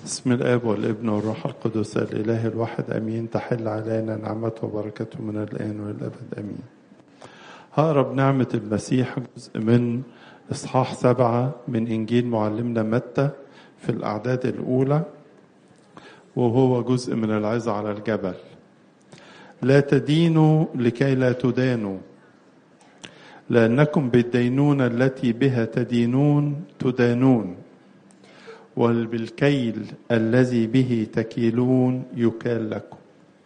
بسم الاب والابن والروح القدس الاله الواحد امين تحل علينا نعمته وبركته من الان والابد امين هقرا بنعمه المسيح جزء من اصحاح سبعه من انجيل معلمنا متى في الاعداد الاولى وهو جزء من العظه على الجبل لا تدينوا لكي لا تدانوا لانكم بالدينونه التي بها تدينون تدانون وبالكيل الذي به تكيلون يكال لكم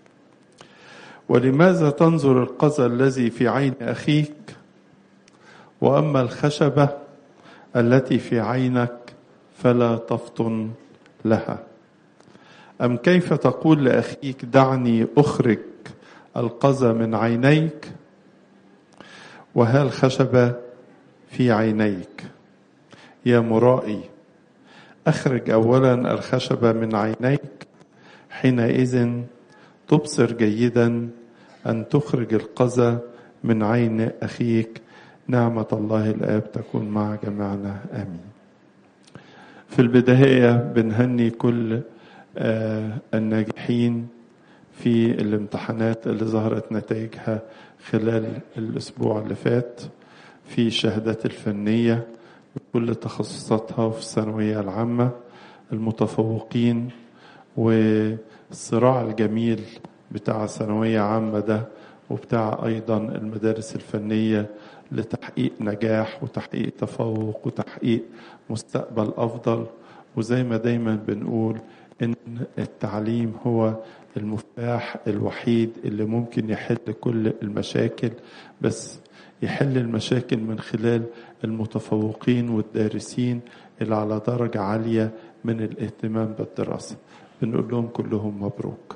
ولماذا تنظر القذى الذي في عين اخيك واما الخشبه التي في عينك فلا تفطن لها ام كيف تقول لاخيك دعني اخرج القذى من عينيك وها الخشبه في عينيك يا مرائي اخرج اولا الخشبه من عينيك حينئذ تبصر جيدا ان تخرج القذى من عين اخيك نعمه الله الاب تكون مع جميعنا امين في البدايه بنهني كل الناجحين في الامتحانات اللي ظهرت نتائجها خلال الاسبوع اللي فات في الشهادات الفنيه بكل تخصصاتها وفي الثانوية العامة المتفوقين والصراع الجميل بتاع ثانوية عامة ده وبتاع أيضا المدارس الفنية لتحقيق نجاح وتحقيق تفوق وتحقيق مستقبل أفضل وزي ما دايما بنقول إن التعليم هو المفتاح الوحيد اللي ممكن يحل كل المشاكل بس يحل المشاكل من خلال المتفوقين والدارسين اللي على درجة عالية من الاهتمام بالدراسة بنقول لهم كلهم مبروك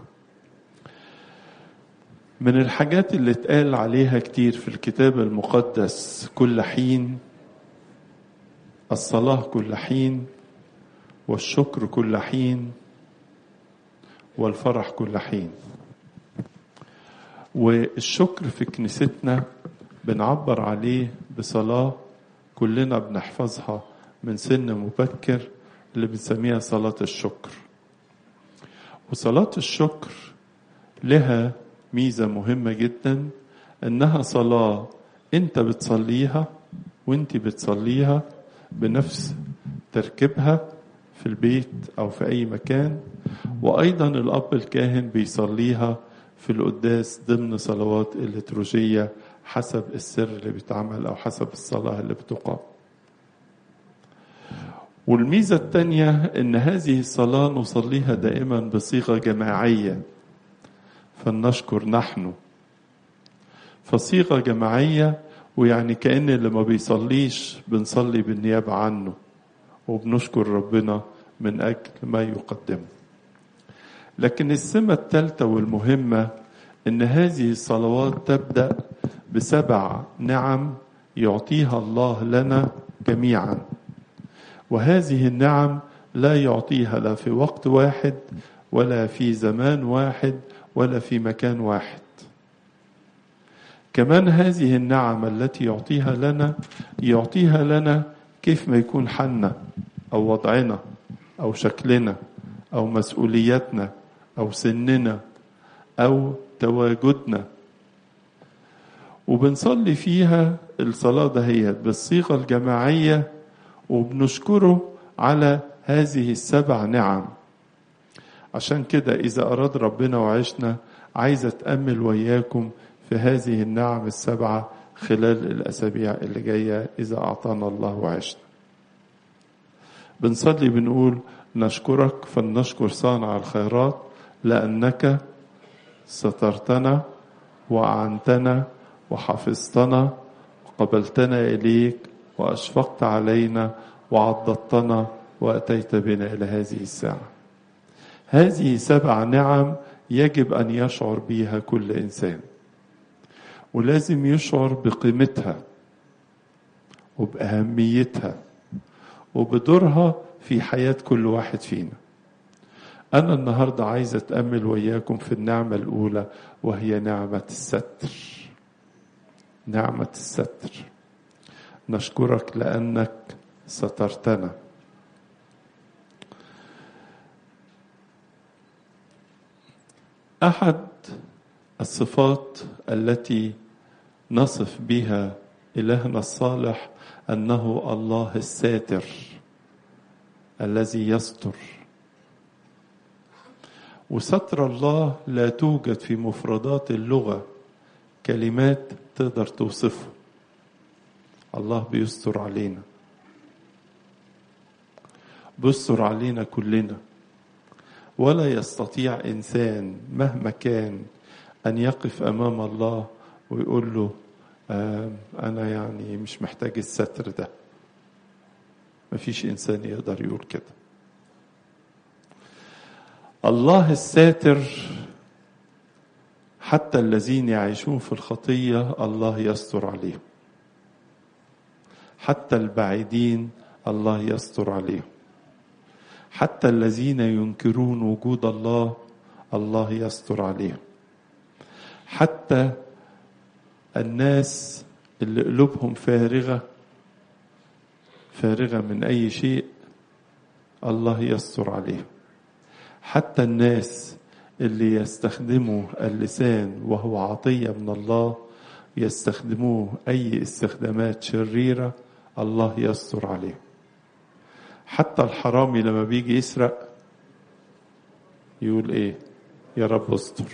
من الحاجات اللي اتقال عليها كتير في الكتاب المقدس كل حين الصلاة كل حين والشكر كل حين والفرح كل حين والشكر في كنيستنا بنعبر عليه بصلاة كلنا بنحفظها من سن مبكر اللي بنسميها صلاة الشكر وصلاة الشكر لها ميزة مهمة جدا انها صلاة انت بتصليها وانت بتصليها بنفس تركيبها في البيت او في اي مكان وايضا الاب الكاهن بيصليها في القداس ضمن صلوات الليتروجيه حسب السر اللي بيتعمل او حسب الصلاه اللي بتقام والميزه الثانيه ان هذه الصلاه نصليها دائما بصيغه جماعيه فلنشكر نحن فصيغه جماعيه ويعني كان اللي ما بيصليش بنصلي بالنيابه عنه وبنشكر ربنا من اجل ما يقدمه لكن السمه الثالثه والمهمه ان هذه الصلوات تبدا بسبع نعم يعطيها الله لنا جميعا وهذه النعم لا يعطيها لا في وقت واحد ولا في زمان واحد ولا في مكان واحد كمان هذه النعم التي يعطيها لنا يعطيها لنا كيف ما يكون حالنا او وضعنا او شكلنا او مسؤولياتنا او سننا او تواجدنا وبنصلي فيها الصلاة دهيت بالصيغة الجماعية وبنشكره على هذه السبع نعم عشان كده إذا أراد ربنا وعشنا عايز أتأمل وياكم في هذه النعم السبعة خلال الأسابيع اللي جاية إذا أعطانا الله وعشنا بنصلي بنقول نشكرك فلنشكر صانع الخيرات لأنك سترتنا وأعنتنا وحفظتنا وقبلتنا إليك وأشفقت علينا وعضدتنا وأتيت بنا إلى هذه الساعة هذه سبع نعم يجب أن يشعر بها كل إنسان ولازم يشعر بقيمتها وبأهميتها وبدورها في حياة كل واحد فينا أنا النهاردة عايز أتأمل وياكم في النعمة الأولى وهي نعمة الستر نعمة الستر نشكرك لأنك سترتنا احد الصفات التي نصف بها الهنا الصالح انه الله الساتر الذي يستر وستر الله لا توجد في مفردات اللغه كلمات تقدر توصفه الله بيستر علينا بيستر علينا كلنا ولا يستطيع انسان مهما كان ان يقف امام الله ويقول له آه انا يعني مش محتاج الستر ده مفيش انسان يقدر يقول كده الله الساتر حتى الذين يعيشون في الخطيه الله يستر عليهم حتى البعيدين الله يستر عليهم حتى الذين ينكرون وجود الله الله يستر عليهم حتى الناس اللي قلوبهم فارغه فارغه من اي شيء الله يستر عليهم حتى الناس اللي يستخدموا اللسان وهو عطيه من الله يستخدموه اي استخدامات شريره الله يستر عليهم حتى الحرامي لما بيجي يسرق يقول ايه يا رب استر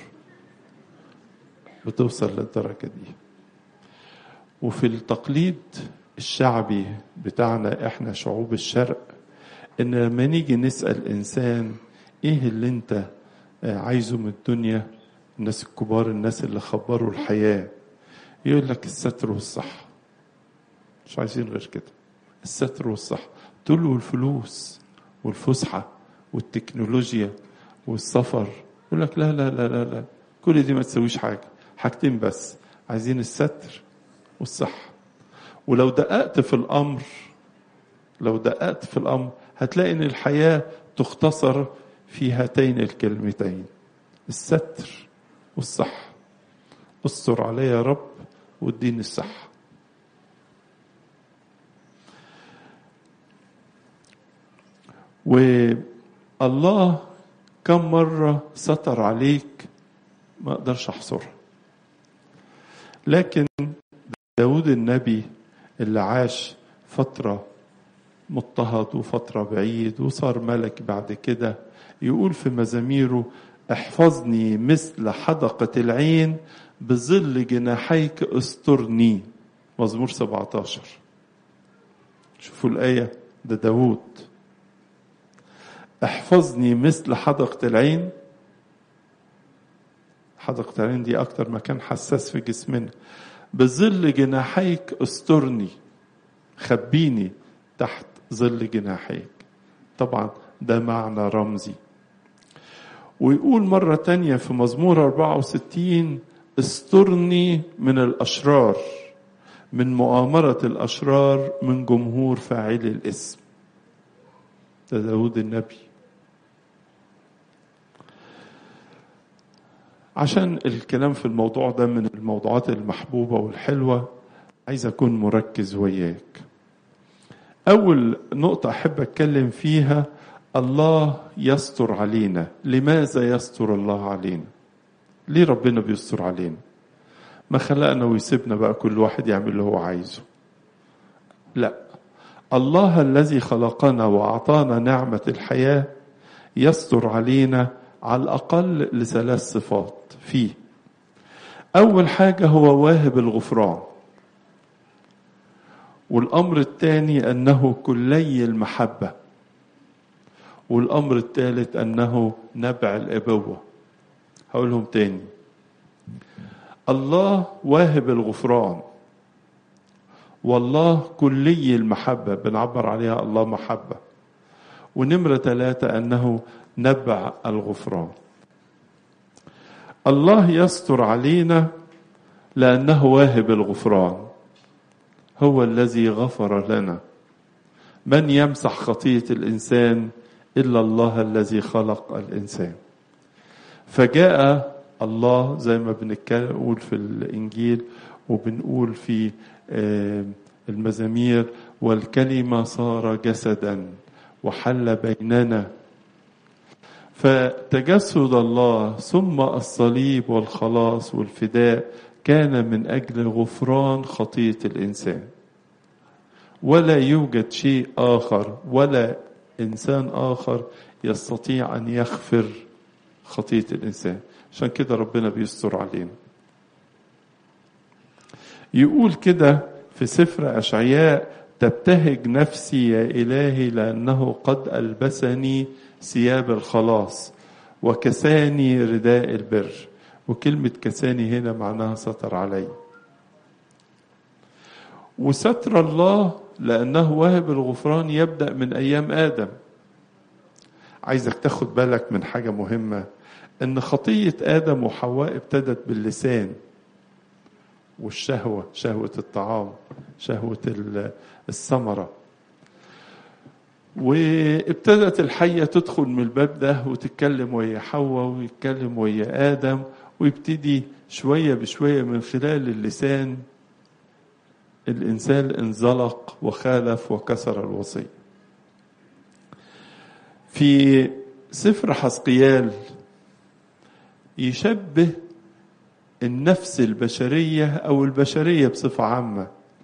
بتوصل للدرجه دي وفي التقليد الشعبي بتاعنا احنا شعوب الشرق ان لما نيجي نسال انسان ايه اللي انت عايزه من الدنيا الناس الكبار الناس اللي خبروا الحياه يقول لك الستر والصحه مش عايزين غير كده الستر والصحه تقول له الفلوس والفسحه والتكنولوجيا والسفر يقول لك لا لا لا لا لا كل دي ما تسويش حاجه حاجتين بس عايزين الستر والصحه ولو دققت في الامر لو دققت في الامر هتلاقي ان الحياه تختصر في هاتين الكلمتين الستر والصحه استر علي يا رب واديني الصحه والله كم مرة ستر عليك ما اقدرش احصرها لكن داود النبي اللي عاش فترة مضطهد وفترة بعيد وصار ملك بعد كده يقول في مزاميره احفظني مثل حدقة العين بظل جناحيك استرني مزمور 17 شوفوا الآية ده داود احفظني مثل حدقة العين حدقة العين دي أكتر مكان حساس في جسمنا بظل جناحيك استرني خبيني تحت ظل جناحيك طبعا ده معنى رمزي ويقول مرة تانية في مزمور 64 استرني من الأشرار من مؤامرة الأشرار من جمهور فاعلي الاسم ده داود النبي عشان الكلام في الموضوع ده من الموضوعات المحبوبة والحلوة عايز أكون مركز وياك أول نقطة أحب أتكلم فيها الله يستر علينا لماذا يستر الله علينا ليه ربنا بيستر علينا ما خلقنا ويسيبنا بقى كل واحد يعمل اللي هو عايزه لا الله الذي خلقنا واعطانا نعمه الحياه يستر علينا على الاقل لثلاث صفات فيه اول حاجه هو واهب الغفران والامر الثاني انه كلي المحبه والامر الثالث انه نبع الابوه هقولهم تاني الله واهب الغفران والله كلي المحبة بنعبر عليها الله محبة ونمرة ثلاثة أنه نبع الغفران الله يستر علينا لأنه واهب الغفران هو الذي غفر لنا من يمسح خطية الإنسان إلا الله الذي خلق الإنسان فجاء الله زي ما بنقول في الإنجيل وبنقول في المزامير والكلمة صار جسدا وحل بيننا فتجسد الله ثم الصليب والخلاص والفداء كان من اجل غفران خطيه الانسان ولا يوجد شيء اخر ولا انسان اخر يستطيع ان يغفر خطيه الانسان عشان كده ربنا بيستر علينا يقول كده في سفر اشعياء تبتهج نفسي يا الهي لانه قد البسني ثياب الخلاص وكساني رداء البر وكلمة كساني هنا معناها ستر علي وستر الله لأنه واهب الغفران يبدأ من أيام آدم عايزك تاخد بالك من حاجة مهمة إن خطية آدم وحواء ابتدت باللسان والشهوة شهوة الطعام شهوة الثمرة وابتدت الحية تدخل من الباب ده وتتكلم ويا حواء ويتكلم ويا آدم ويبتدي شوية بشوية من خلال اللسان الإنسان انزلق وخالف وكسر الوصية في سفر حسقيال يشبه النفس البشرية أو البشرية بصفة عامة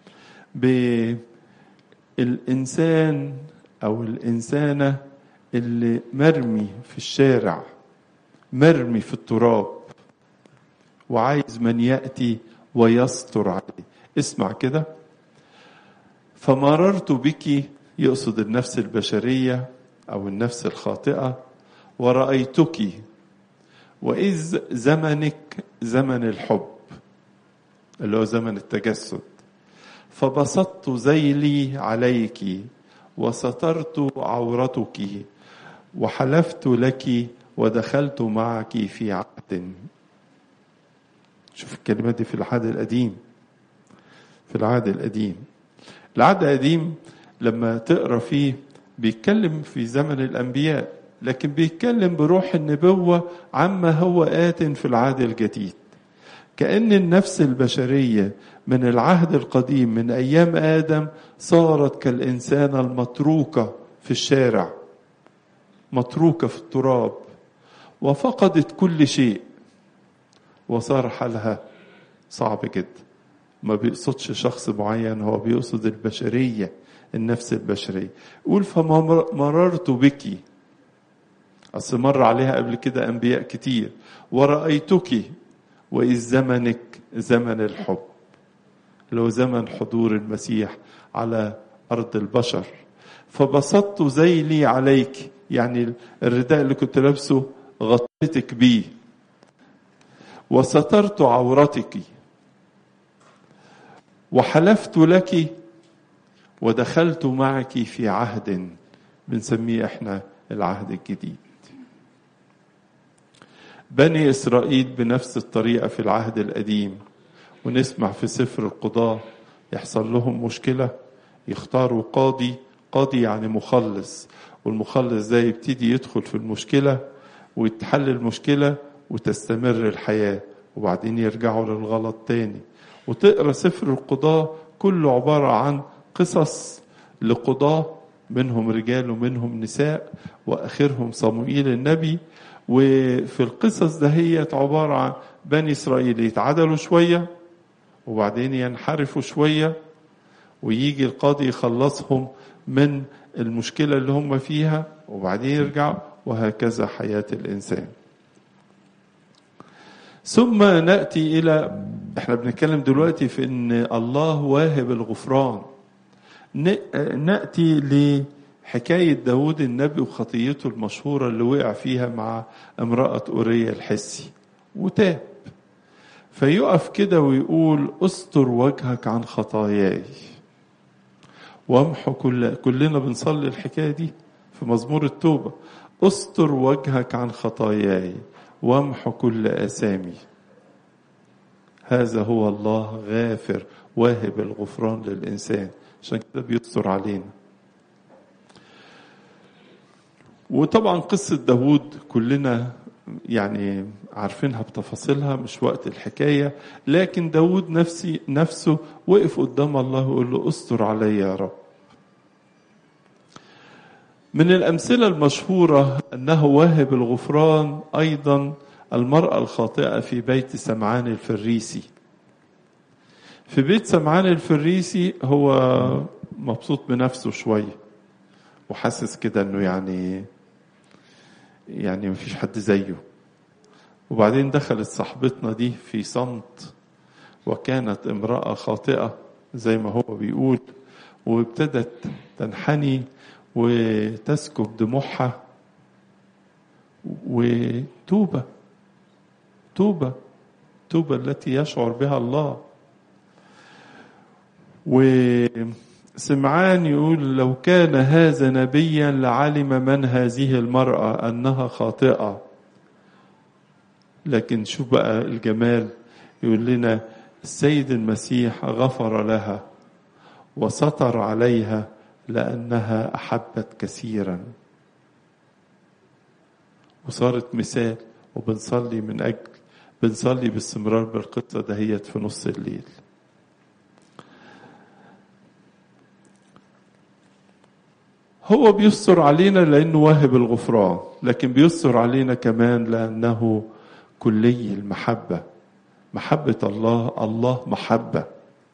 بالإنسان أو الإنسانة اللي مرمي في الشارع مرمي في التراب وعايز من يأتي ويستر عليه اسمع كده فمررت بك يقصد النفس البشرية أو النفس الخاطئة ورأيتك وإذ زمنك زمن الحب اللي هو زمن التجسد فبسطت ذيلي عليك وسترت عورتك وحلفت لك ودخلت معك في عهد شوف الكلمات دي في العهد القديم في العهد القديم العهد القديم لما تقرا فيه بيتكلم في زمن الانبياء لكن بيتكلم بروح النبوه عما هو ات في العهد الجديد كأن النفس البشرية من العهد القديم من أيام آدم صارت كالإنسانة المتروكة في الشارع متروكة في التراب وفقدت كل شيء وصار حالها صعب جدا ما بيقصدش شخص معين هو بيقصد البشرية النفس البشرية قول فمررت بك أصل مر عليها قبل كده أنبياء كتير ورأيتك وإذ زمنك زمن الحب اللي هو زمن حضور المسيح على أرض البشر فبسطت ذيلي عليك يعني الرداء اللي كنت لابسه غطيتك بيه وسترت عورتك وحلفت لك ودخلت معك في عهد بنسميه احنا العهد الجديد بني اسرائيل بنفس الطريقه في العهد القديم ونسمع في سفر القضاه يحصل لهم مشكله يختاروا قاضي قاضي يعني مخلص والمخلص ده يبتدي يدخل في المشكله ويتحل المشكله وتستمر الحياه وبعدين يرجعوا للغلط تاني وتقرا سفر القضاه كله عباره عن قصص لقضاه منهم رجال ومنهم نساء واخرهم صموئيل النبي وفي القصص دهيت عبارة عن بني إسرائيل يتعدلوا شوية وبعدين ينحرفوا شوية ويجي القاضي يخلصهم من المشكلة اللي هم فيها وبعدين يرجع وهكذا حياة الإنسان ثم نأتي إلى احنا بنتكلم دلوقتي في ان الله واهب الغفران نأتي لحكاية داود النبي وخطيته المشهورة اللي وقع فيها مع امرأة أورية الحسي وتاب فيقف كده ويقول استر وجهك عن خطاياي وامحو كل كلنا بنصلي الحكاية دي في مزمور التوبة استر وجهك عن خطاياي وامحو كل آثامي هذا هو الله غافر واهب الغفران للإنسان عشان كده بيستر علينا وطبعا قصة داود كلنا يعني عارفينها بتفاصيلها مش وقت الحكاية لكن داود نفسي نفسه وقف قدام الله ويقول له استر علي يا رب من الأمثلة المشهورة أنه واهب الغفران أيضا المرأة الخاطئة في بيت سمعان الفريسي في بيت سمعان الفريسي هو مبسوط بنفسه شوية وحاسس كده انه يعني يعني مفيش حد زيه وبعدين دخلت صاحبتنا دي في صمت وكانت امرأة خاطئة زي ما هو بيقول وابتدت تنحني وتسكب دموعها وتوبة توبة توبة التي يشعر بها الله وسمعان يقول لو كان هذا نبيا لعلم من هذه المرأة أنها خاطئة لكن شو بقى الجمال يقول لنا السيد المسيح غفر لها وستر عليها لأنها أحبت كثيرا وصارت مثال وبنصلي من أجل بنصلي باستمرار بالقصة دهيت في نص الليل هو بيستر علينا لأنه واهب الغفران لكن بيستر علينا كمان لأنه كلي المحبة محبة الله الله محبة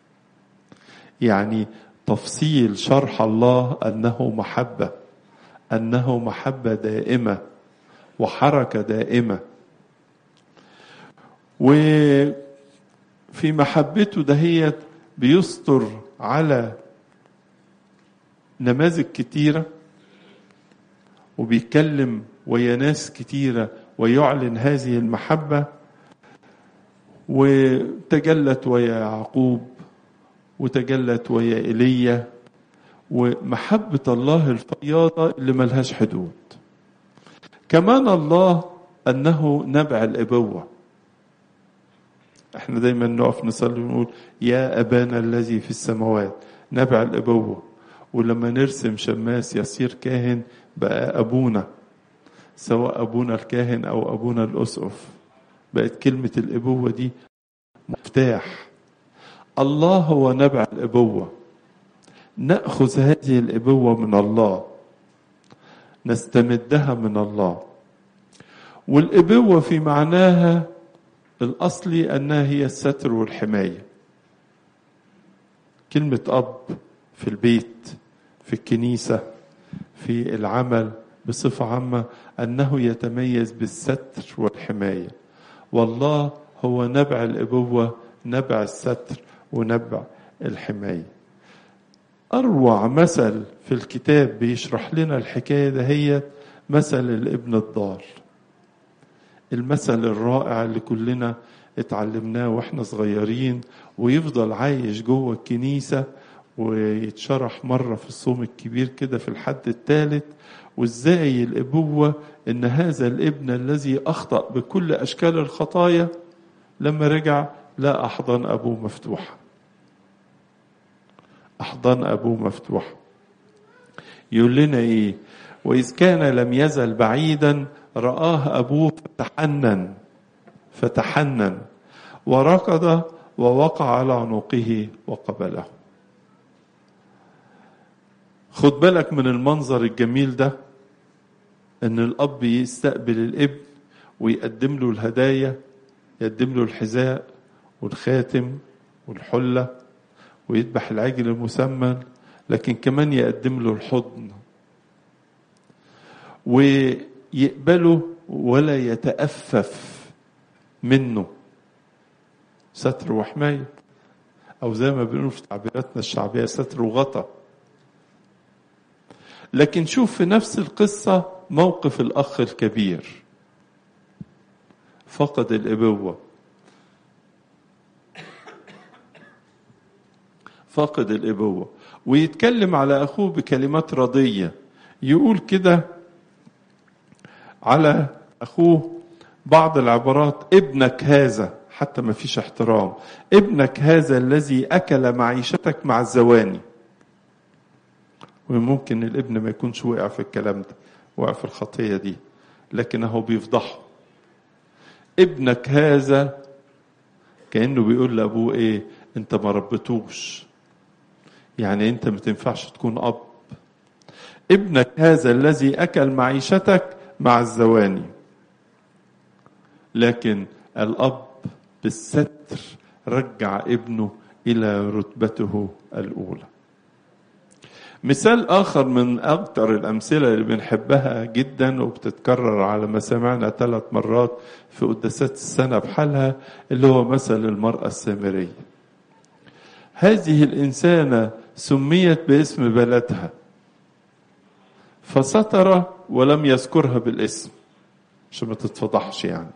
يعني تفصيل شرح الله أنه محبة أنه محبة دائمة وحركة دائمة وفي محبته دهيت بيستر على نماذج كتيرة وبيتكلم ويا ناس كتيرة ويعلن هذه المحبة وتجلت ويا يعقوب وتجلت ويا ايليا ومحبة الله الفياضة اللي ملهاش حدود كمان الله أنه نبع الإبوة احنا دايما نقف نصلي ونقول يا أبانا الذي في السماوات نبع الإبوة ولما نرسم شماس يصير كاهن بقى أبونا سواء أبونا الكاهن أو أبونا الأسقف بقت كلمة الإبوة دي مفتاح الله هو نبع الإبوة نأخذ هذه الإبوة من الله نستمدها من الله والإبوة في معناها الأصلي أنها هي الستر والحماية كلمة أب في البيت في الكنيسة في العمل بصفة عامة أنه يتميز بالستر والحماية والله هو نبع الأبوة نبع الستر ونبع الحماية أروع مثل في الكتاب بيشرح لنا الحكاية دهيت مثل الابن الضال المثل الرائع اللي كلنا اتعلمناه واحنا صغيرين ويفضل عايش جوه الكنيسة ويتشرح مرة في الصوم الكبير كده في الحد الثالث وازاي الابوة ان هذا الابن الذي اخطأ بكل اشكال الخطايا لما رجع لا احضان ابوه مفتوحة احضان ابوه مفتوحة يقول لنا ايه واذ كان لم يزل بعيدا رآه ابوه فتحنن فتحنن وركض ووقع على عنقه وقبله خد بالك من المنظر الجميل ده ان الاب يستقبل الابن ويقدم له الهدايا يقدم له الحذاء والخاتم والحله ويذبح العجل المسمن لكن كمان يقدم له الحضن ويقبله ولا يتأفف منه ستر وحماية أو زي ما بنقول في تعبيراتنا الشعبية ستر وغطى لكن شوف في نفس القصة موقف الأخ الكبير فقد الإبوة فقد الإبوة ويتكلم على أخوه بكلمات رضية يقول كده على أخوه بعض العبارات ابنك هذا حتى ما فيش احترام ابنك هذا الذي أكل معيشتك مع الزواني وممكن الابن ما يكونش وقع في الكلام ده وقع في الخطية دي لكن هو بيفضحه ابنك هذا كأنه بيقول لأبوه إيه أنت ما ربيتوش يعني أنت ما تنفعش تكون أب ابنك هذا الذي أكل معيشتك مع الزواني لكن الأب بالستر رجع ابنه إلى رتبته الأولى مثال آخر من أكثر الأمثلة اللي بنحبها جدا وبتتكرر على مسامعنا ثلاث مرات في قداسات السنة بحالها اللي هو مثل المرأة السامرية هذه الإنسانة سميت باسم بلدها فستر ولم يذكرها بالاسم عشان ما تتفضحش يعني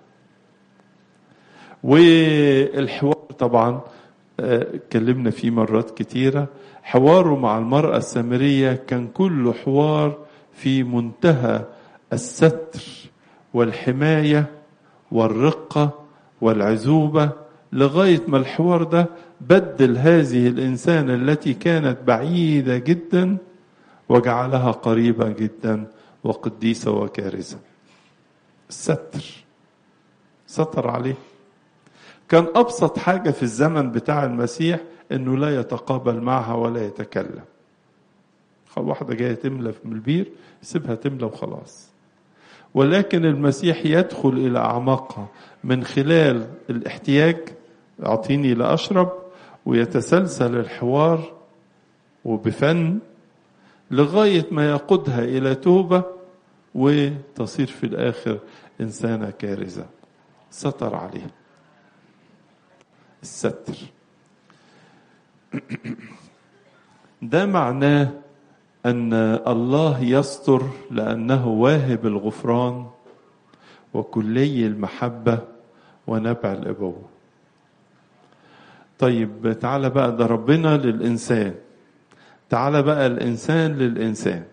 والحوار طبعا اتكلمنا فيه مرات كتيرة حواره مع المرأة السامرية كان كله حوار في منتهى الستر والحماية والرقة والعزوبة لغاية ما الحوار ده بدل هذه الإنسانة التي كانت بعيدة جدا وجعلها قريبة جدا وقديسة وكارثة الستر ستر عليه كان أبسط حاجة في الزمن بتاع المسيح إنه لا يتقابل معها ولا يتكلم واحدة جاية تملى من البير سيبها تملى وخلاص ولكن المسيح يدخل إلى أعماقها من خلال الاحتياج أعطيني لأشرب ويتسلسل الحوار وبفن لغاية ما يقودها إلى توبة وتصير في الآخر إنسانة كارثة ستر عليها الستر ده معناه ان الله يستر لانه واهب الغفران وكلي المحبه ونبع الابوه طيب تعالى بقى ده ربنا للانسان تعالى بقى الانسان للانسان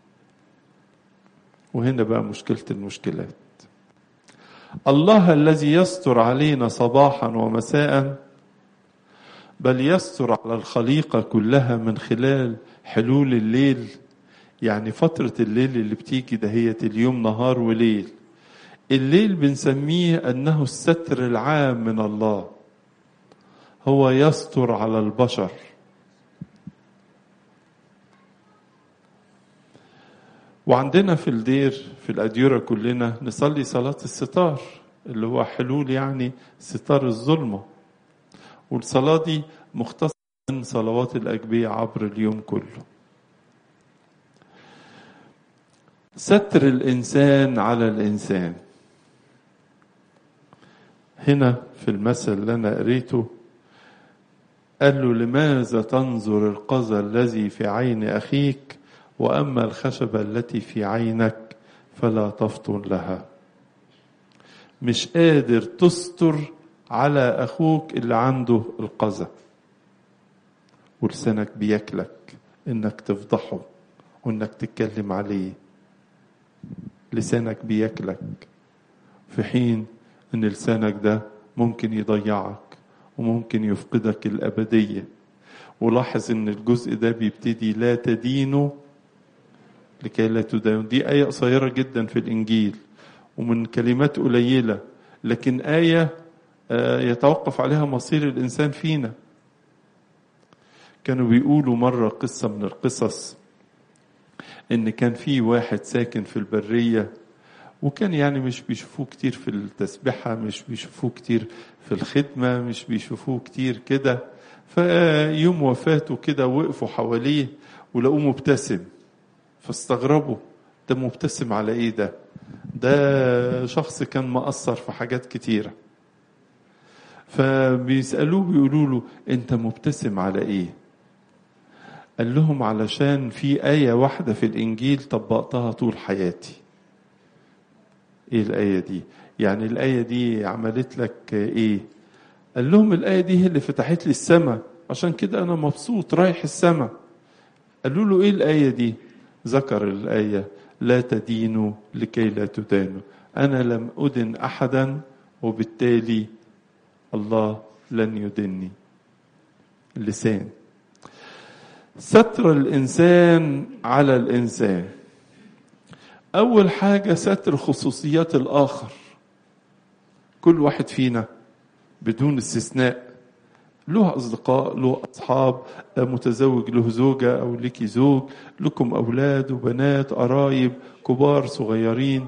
وهنا بقى مشكله المشكلات الله الذي يستر علينا صباحا ومساء بل يستر على الخليقه كلها من خلال حلول الليل يعني فتره الليل اللي بتيجي دهية اليوم نهار وليل الليل بنسميه انه الستر العام من الله هو يستر على البشر وعندنا في الدير في الأديرة كلنا نصلي صلاة الستار اللي هو حلول يعني ستار الظلمة والصلاة دي مختصرة من صلوات الأجبية عبر اليوم كله ستر الإنسان على الإنسان هنا في المثل اللي أنا قريته قال له لماذا تنظر القذى الذي في عين أخيك واما الخشبه التي في عينك فلا تفطن لها مش قادر تستر على اخوك اللي عنده القذى ولسانك بياكلك انك تفضحه وانك تتكلم عليه لسانك بياكلك في حين ان لسانك ده ممكن يضيعك وممكن يفقدك الابديه ولاحظ ان الجزء ده بيبتدي لا تدينوا لكي لا تدانوا دي آية قصيرة جدا في الإنجيل ومن كلمات قليلة لكن آية يتوقف عليها مصير الإنسان فينا كانوا بيقولوا مرة قصة من القصص إن كان في واحد ساكن في البرية وكان يعني مش بيشوفوه كتير في التسبحة مش بيشوفوه كتير في الخدمة مش بيشوفوه كتير كده فيوم وفاته كده وقفوا حواليه ولقوه مبتسم فاستغربوا ده مبتسم على ايه ده ده شخص كان مقصر في حاجات كتيرة فبيسألوه بيقولوا له انت مبتسم على ايه قال لهم علشان في آية واحدة في الإنجيل طبقتها طول حياتي ايه الآية دي يعني الآية دي عملت لك ايه قال لهم الآية دي هي اللي فتحت لي السماء عشان كده أنا مبسوط رايح السماء قالوا له ايه الآية دي ذكر الآية لا تدينوا لكي لا تدانوا أنا لم أدن أحدا وبالتالي الله لن يدني اللسان ستر الإنسان على الإنسان أول حاجة ستر خصوصيات الآخر كل واحد فينا بدون استثناء له أصدقاء له أصحاب متزوج له زوجة أو لك زوج لكم أولاد وبنات قرايب كبار صغيرين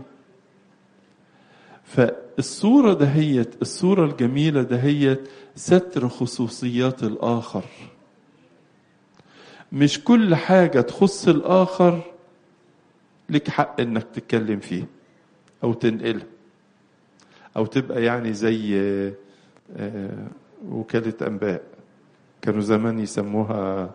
فالصورة دهيت الصورة الجميلة دهيت ستر خصوصيات الآخر مش كل حاجة تخص الآخر لك حق إنك تتكلم فيه أو تنقلها أو تبقى يعني زي وكالة أنباء كانوا زمان يسموها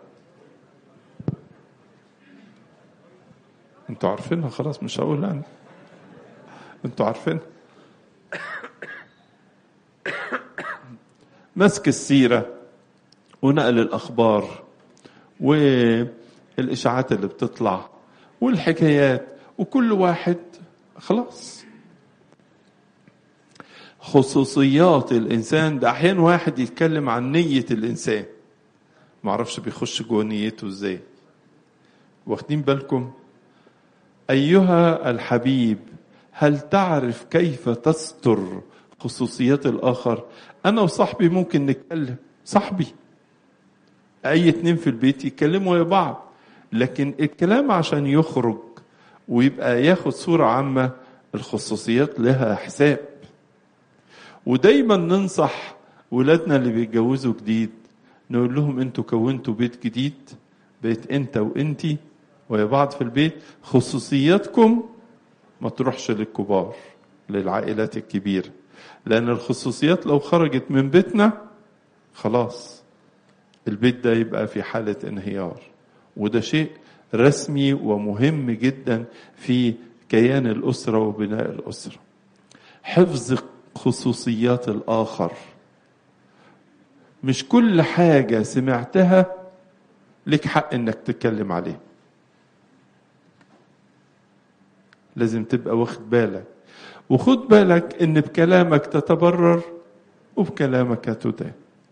انتوا عارفينها خلاص مش هقول أنا انتوا عارفينها مسك السيرة ونقل الأخبار والإشاعات اللي بتطلع والحكايات وكل واحد خلاص خصوصيات الإنسان ده أحيانا واحد يتكلم عن نية الإنسان معرفش بيخش جوه نيته إزاي واخدين بالكم أيها الحبيب هل تعرف كيف تستر خصوصيات الآخر أنا وصاحبي ممكن نتكلم صاحبي أي اتنين في البيت يتكلموا يا بعض لكن الكلام عشان يخرج ويبقى ياخد صورة عامة الخصوصيات لها حساب ودايما ننصح ولادنا اللي بيتجوزوا جديد نقول لهم انتوا كونتوا بيت جديد بيت انت وانتي ويا بعض في البيت خصوصياتكم ما تروحش للكبار للعائلات الكبيرة لأن الخصوصيات لو خرجت من بيتنا خلاص البيت ده يبقى في حالة انهيار وده شيء رسمي ومهم جدا في كيان الأسرة وبناء الأسرة حفظ خصوصيات الآخر مش كل حاجة سمعتها لك حق انك تتكلم عليها لازم تبقى واخد بالك وخد بالك ان بكلامك تتبرر وبكلامك تدان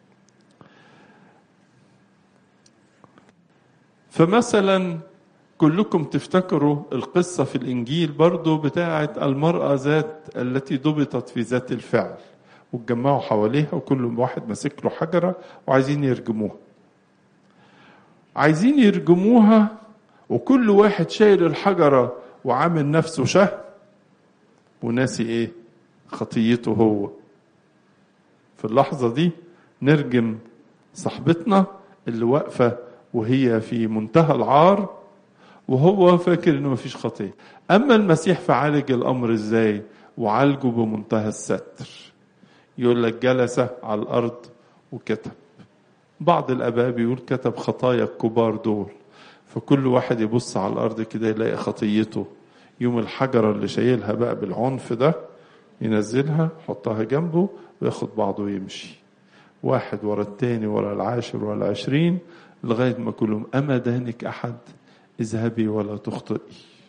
فمثلا كلكم تفتكروا القصة في الإنجيل برضو بتاعة المرأة ذات التي ضبطت في ذات الفعل واتجمعوا حواليها وكل واحد ماسك له حجرة وعايزين يرجموها عايزين يرجموها وكل واحد شايل الحجرة وعامل نفسه شهم وناسي ايه خطيته هو في اللحظة دي نرجم صاحبتنا اللي واقفة وهي في منتهى العار وهو فاكر انه مفيش خطيه اما المسيح فعالج الامر ازاي وعالجه بمنتهى الستر يقول لك جلس على الارض وكتب بعض الاباء بيقول كتب خطايا الكبار دول فكل واحد يبص على الارض كده يلاقي خطيته يوم الحجره اللي شايلها بقى بالعنف ده ينزلها يحطها جنبه وياخد بعضه ويمشي واحد ورا التاني ورا العاشر ورا العشرين لغاية ما كلهم أما دانك أحد اذهبي ولا تخطئي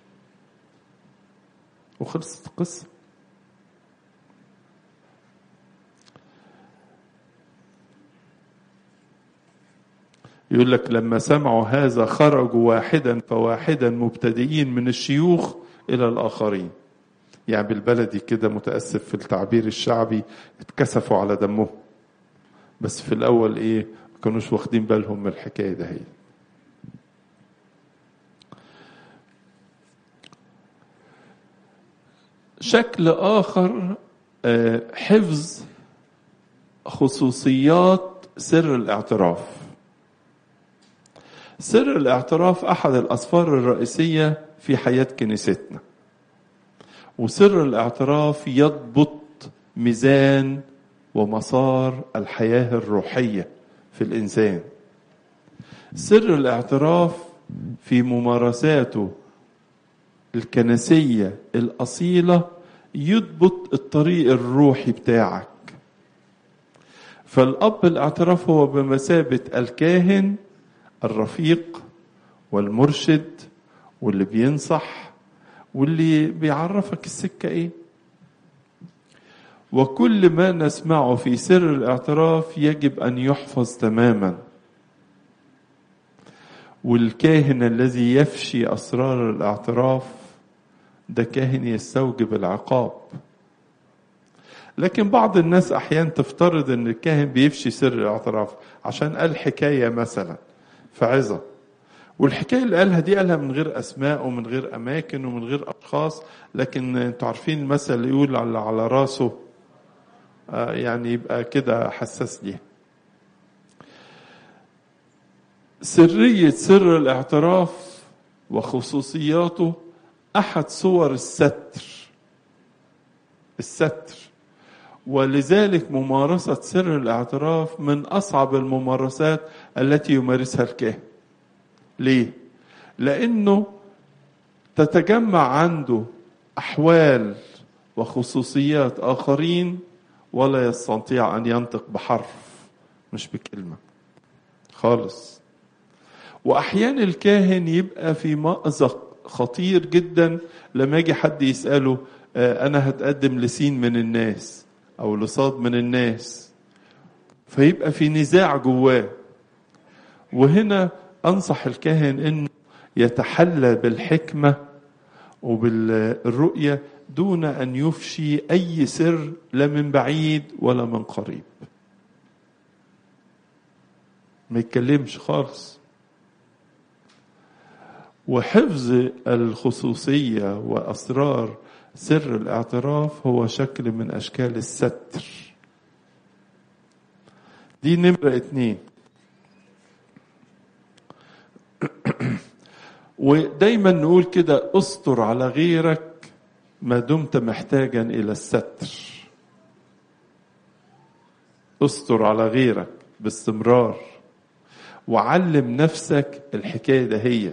وخلصت القصة يقول لك لما سمعوا هذا خرجوا واحدا فواحدا مبتدئين من الشيوخ إلى الآخرين يعني بالبلدي كده متأسف في التعبير الشعبي اتكسفوا على دمهم بس في الأول إيه ما كانوش واخدين بالهم من الحكاية ده هي شكل آخر حفظ خصوصيات سر الاعتراف سر الاعتراف أحد الأسفار الرئيسية في حياة كنيستنا وسر الاعتراف يضبط ميزان ومسار الحياة الروحية في الإنسان سر الاعتراف في ممارساته الكنسية الأصيلة يضبط الطريق الروحي بتاعك فالأب الاعتراف هو بمثابة الكاهن الرفيق والمرشد واللي بينصح واللي بيعرفك السكة ايه وكل ما نسمعه في سر الاعتراف يجب ان يحفظ تماما والكاهن الذي يفشي اسرار الاعتراف ده كاهن يستوجب العقاب لكن بعض الناس احيانا تفترض ان الكاهن بيفشي سر الاعتراف عشان قال حكايه مثلا في عظه والحكايه اللي قالها دي قالها من غير اسماء ومن غير اماكن ومن غير اشخاص لكن انتوا عارفين المثل اللي يقول على على راسه آه يعني يبقى كده حساس ليه سريه سر الاعتراف وخصوصياته احد صور الستر الستر ولذلك ممارسه سر الاعتراف من اصعب الممارسات التي يمارسها الكاهن ليه لانه تتجمع عنده احوال وخصوصيات اخرين ولا يستطيع ان ينطق بحرف مش بكلمه خالص واحيانا الكاهن يبقى في مازق خطير جدا لما يجي حد يساله انا هتقدم لسين من الناس او لصاد من الناس فيبقى في نزاع جواه وهنا انصح الكاهن انه يتحلى بالحكمه وبالرؤيه دون ان يفشي اي سر لا من بعيد ولا من قريب ما يتكلمش خالص وحفظ الخصوصيه واسرار سر الاعتراف هو شكل من اشكال الستر دي نمره اتنين ودايما نقول كده استر على غيرك ما دمت محتاجا الى الستر استر على غيرك باستمرار وعلم نفسك الحكايه دهيت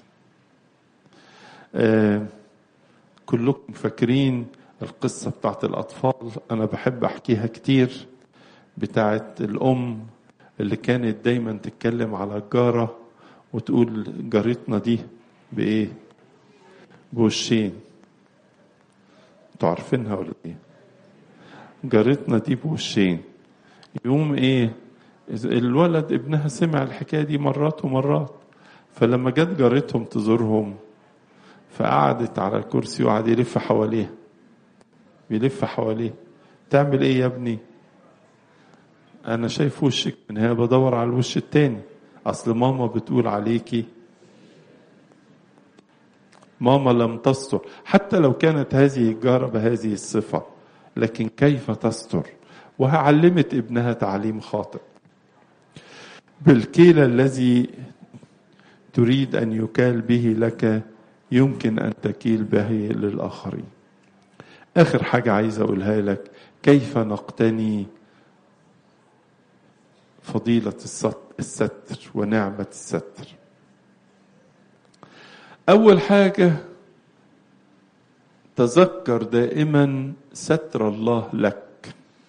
آه كلكم فاكرين القصة بتاعت الأطفال أنا بحب أحكيها كتير بتاعت الأم اللي كانت دايما تتكلم على الجارة وتقول جارتنا دي بإيه؟ بوشين انتوا عارفينها ولا ايه؟ جارتنا دي بوشين يقوم ايه؟ الولد ابنها سمع الحكايه دي مرات ومرات فلما جت جارتهم تزورهم فقعدت على الكرسي وقعد يلف حواليها بيلف حواليه تعمل ايه يا ابني انا شايف وشك من هنا بدور على الوش التاني اصل ماما بتقول عليكي ماما لم تستر حتى لو كانت هذه الجارة بهذه الصفة لكن كيف تستر وعلمت ابنها تعليم خاطئ بالكيل الذي تريد ان يكال به لك يمكن ان تكيل به للاخرين اخر حاجه عايز اقولها لك كيف نقتني فضيله الستر ونعمه الستر اول حاجه تذكر دائما ستر الله لك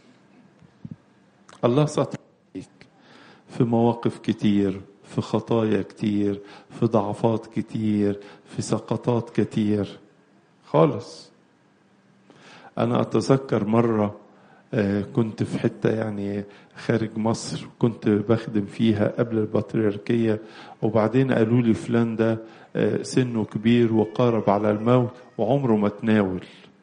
الله ستر عليك في مواقف كتير في خطايا كتير في ضعفات كتير في سقطات كتير خالص انا اتذكر مره كنت في حتة يعني خارج مصر كنت بخدم فيها قبل البطريركية وبعدين قالوا لي فلان ده سنه كبير وقارب على الموت وعمره ما تناول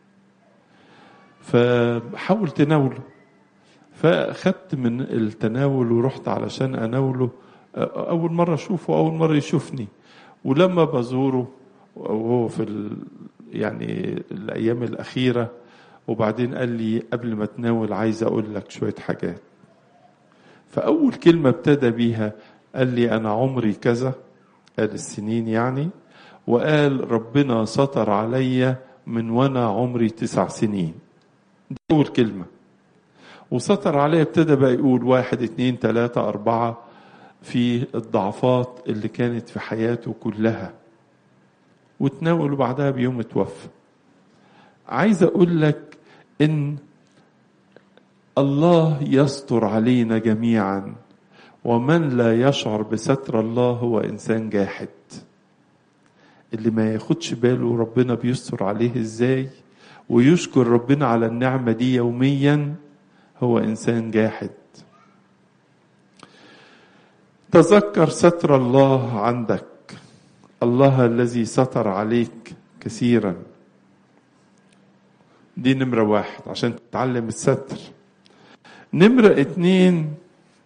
فحاول تناوله فخدت من التناول ورحت علشان اناوله اول مره اشوفه اول مره يشوفني ولما بزوره وهو في ال يعني الايام الاخيره وبعدين قال لي قبل ما تناول عايز اقول لك شويه حاجات فاول كلمه ابتدى بيها قال لي انا عمري كذا قال السنين يعني وقال ربنا ستر عليا من وانا عمري تسع سنين دي اول كلمه وستر عليا ابتدى بقى يقول واحد اتنين تلاته اربعه في الضعفات اللي كانت في حياته كلها وتناول بعدها بيوم اتوفى عايز اقول لك ان الله يستر علينا جميعا ومن لا يشعر بستر الله هو انسان جاحد اللي ما ياخدش باله ربنا بيستر عليه ازاي ويشكر ربنا على النعمه دي يوميا هو انسان جاحد تذكر ستر الله عندك الله الذي ستر عليك كثيرا دي نمرة واحد عشان تتعلم الستر نمرة اتنين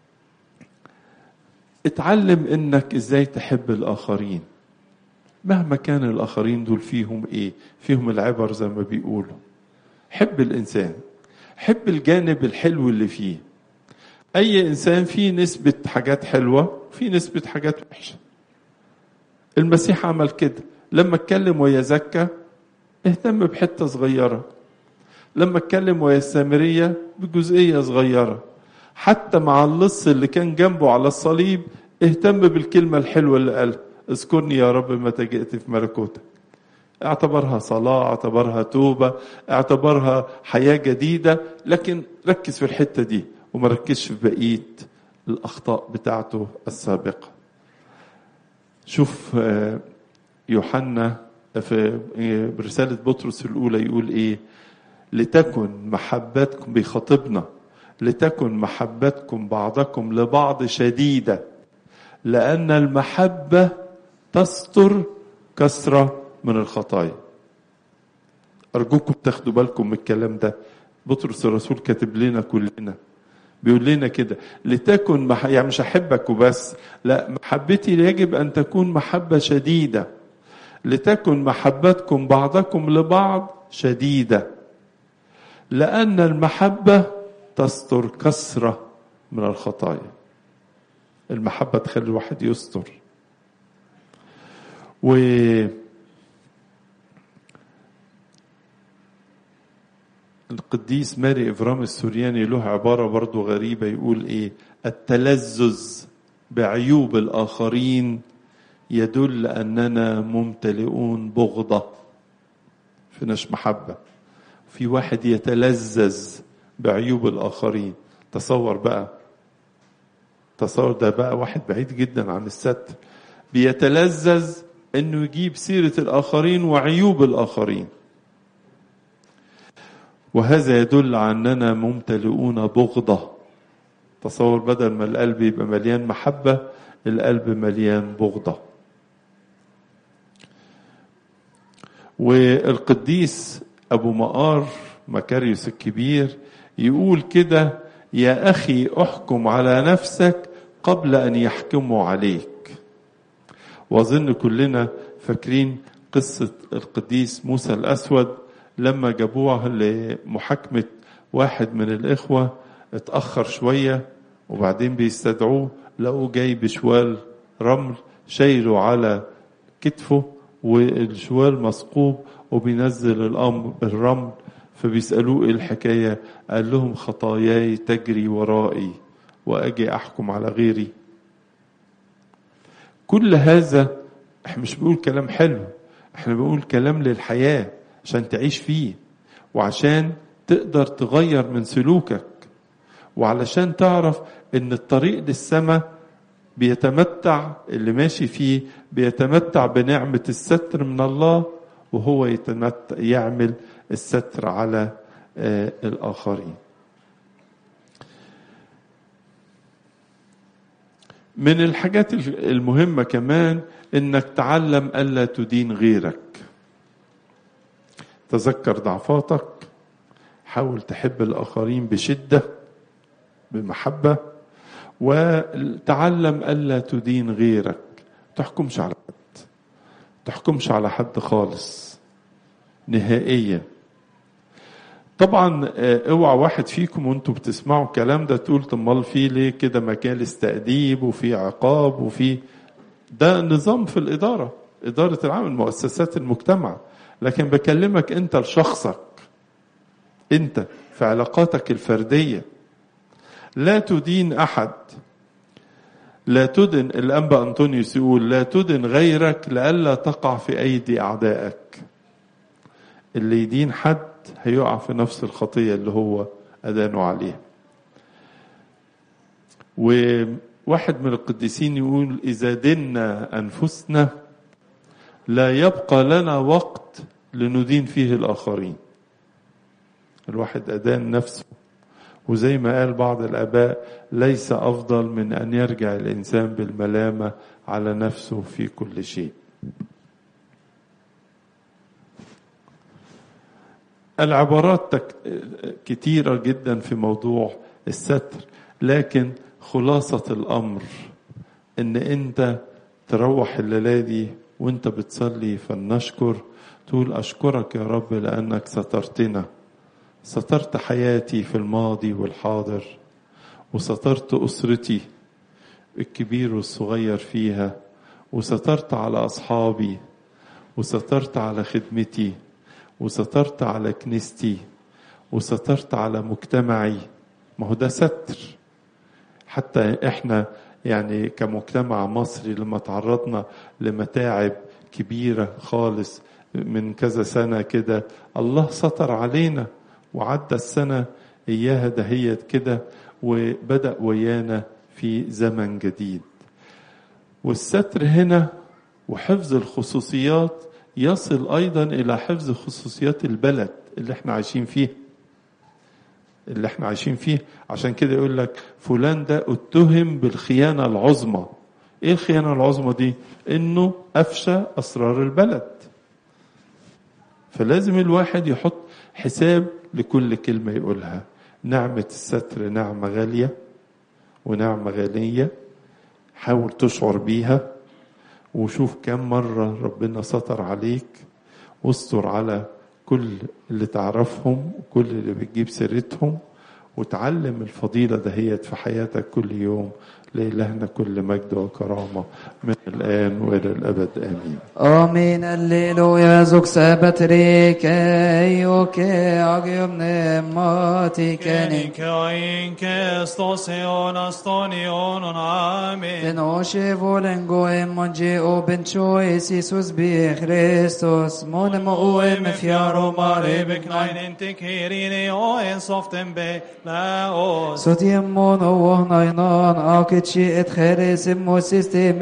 اتعلم انك ازاي تحب الاخرين مهما كان الاخرين دول فيهم ايه فيهم العبر زي ما بيقولوا حب الانسان حب الجانب الحلو اللي فيه اي انسان فيه نسبة حاجات حلوة في نسبة حاجات وحشة المسيح عمل كده لما اتكلم ويا زكا اهتم بحتة صغيرة لما اتكلم ويا السامرية بجزئية صغيرة حتى مع اللص اللي كان جنبه على الصليب اهتم بالكلمة الحلوة اللي قالها اذكرني يا رب متى جئت في ملكوتك اعتبرها صلاة اعتبرها توبة اعتبرها حياة جديدة لكن ركز في الحتة دي وما ركزش في بقية الأخطاء بتاعته السابقة شوف يوحنا في رسالة بطرس الأولى يقول إيه لتكن محبتكم بيخاطبنا لتكن محبتكم بعضكم لبعض شديدة لأن المحبة تستر كثرة من الخطايا أرجوكم تاخدوا بالكم من الكلام ده بطرس الرسول كاتب لنا كلنا بيقول لنا كده لتكن مح... يعني مش أحبك وبس لا محبتي يجب أن تكون محبة شديدة لتكن محبتكم بعضكم لبعض شديدة لأن المحبة تستر كثرة من الخطايا المحبة تخلي الواحد يستر و القديس ماري إفرام السورياني له عبارة برضو غريبة يقول إيه التلذذ بعيوب الآخرين يدل أننا ممتلئون بغضة فيناش محبة في واحد يتلذذ بعيوب الآخرين تصور بقى تصور ده بقى واحد بعيد جدا عن الستر بيتلذذ انه يجيب سيرة الآخرين وعيوب الآخرين وهذا يدل على أننا ممتلئون بغضة تصور بدل ما القلب يبقى مليان محبة القلب مليان بغضة والقديس أبو مقار مكاريوس الكبير يقول كده يا أخي احكم على نفسك قبل أن يحكموا عليك وأظن كلنا فاكرين قصة القديس موسى الأسود لما جابوه لمحاكمة واحد من الإخوة اتأخر شوية وبعدين بيستدعوه لقوه جاي بشوال رمل شايله على كتفه والشوال مثقوب وبينزل الأمر الرمل فبيسألوه ايه الحكاية قال لهم خطاياي تجري ورائي وأجي أحكم على غيري كل هذا احنا مش بنقول كلام حلو احنا بنقول كلام للحياة عشان تعيش فيه وعشان تقدر تغير من سلوكك وعلشان تعرف ان الطريق للسماء بيتمتع اللي ماشي فيه بيتمتع بنعمة الستر من الله وهو يتمتع يعمل الستر على الآخرين من الحاجات المهمة كمان انك تعلم ألا تدين غيرك تذكر ضعفاتك حاول تحب الآخرين بشدة بمحبة وتعلم ألا تدين غيرك تحكمش على حد تحكمش على حد خالص نهائيا طبعا اوعى واحد فيكم وانتم بتسمعوا الكلام ده تقول طب امال في ليه كده مجالس تأديب وفي عقاب وفي ده نظام في الإدارة إدارة العمل مؤسسات المجتمع لكن بكلمك أنت لشخصك أنت في علاقاتك الفردية لا تدين أحد لا تدن الأنبا أنطونيوس يقول لا تدن غيرك لئلا تقع في أيدي أعدائك اللي يدين حد هيقع في نفس الخطية اللي هو أدانه عليها وواحد من القديسين يقول إذا دنا أنفسنا لا يبقى لنا وقت لندين فيه الآخرين الواحد أدان نفسه وزي ما قال بعض الآباء ليس أفضل من أن يرجع الإنسان بالملامة على نفسه في كل شيء العبارات تك... كتيرة جدا في موضوع الستر لكن خلاصة الأمر إن أنت تروح الليلة دي وأنت بتصلي فلنشكر تقول أشكرك يا رب لأنك سترتنا سترت حياتي في الماضي والحاضر وسترت أسرتي الكبير والصغير فيها وسترت على أصحابي وسترت على خدمتي وسترت على كنيستي وسترت على مجتمعي ما هو ده ستر حتى احنا يعني كمجتمع مصري لما تعرضنا لمتاعب كبيرة خالص من كذا سنة كده الله ستر علينا وعدى السنة إياها دهيت كده وبدأ ويانا في زمن جديد والستر هنا وحفظ الخصوصيات يصل أيضا إلى حفظ خصوصيات البلد اللي احنا عايشين فيه اللي احنا عايشين فيه عشان كده يقول لك فلان ده اتهم بالخيانة العظمى ايه الخيانة العظمى دي انه افشى اسرار البلد فلازم الواحد يحط حساب لكل كلمة يقولها نعمة الستر نعمة غالية ونعمة غنية حاول تشعر بيها وشوف كم مرة ربنا ستر عليك واستر على كل اللي تعرفهم وكل اللي بتجيب سيرتهم وتعلم الفضيلة دهيت في حياتك كل يوم لإلهنا كل مجد وكرامة من الآن وإلى الأبد آمين Amen, alleluja, zuksebat rike, joke, agjumne, matikenik. Kenike stosion astonion amen. Den oshe volen goem monje o ben chois Isus bi Christus, mon mo oem Fjaro fjaro mare mare beknein inte kirine o en soften be la os. Så de mon o nainan, aketchi et cheres moses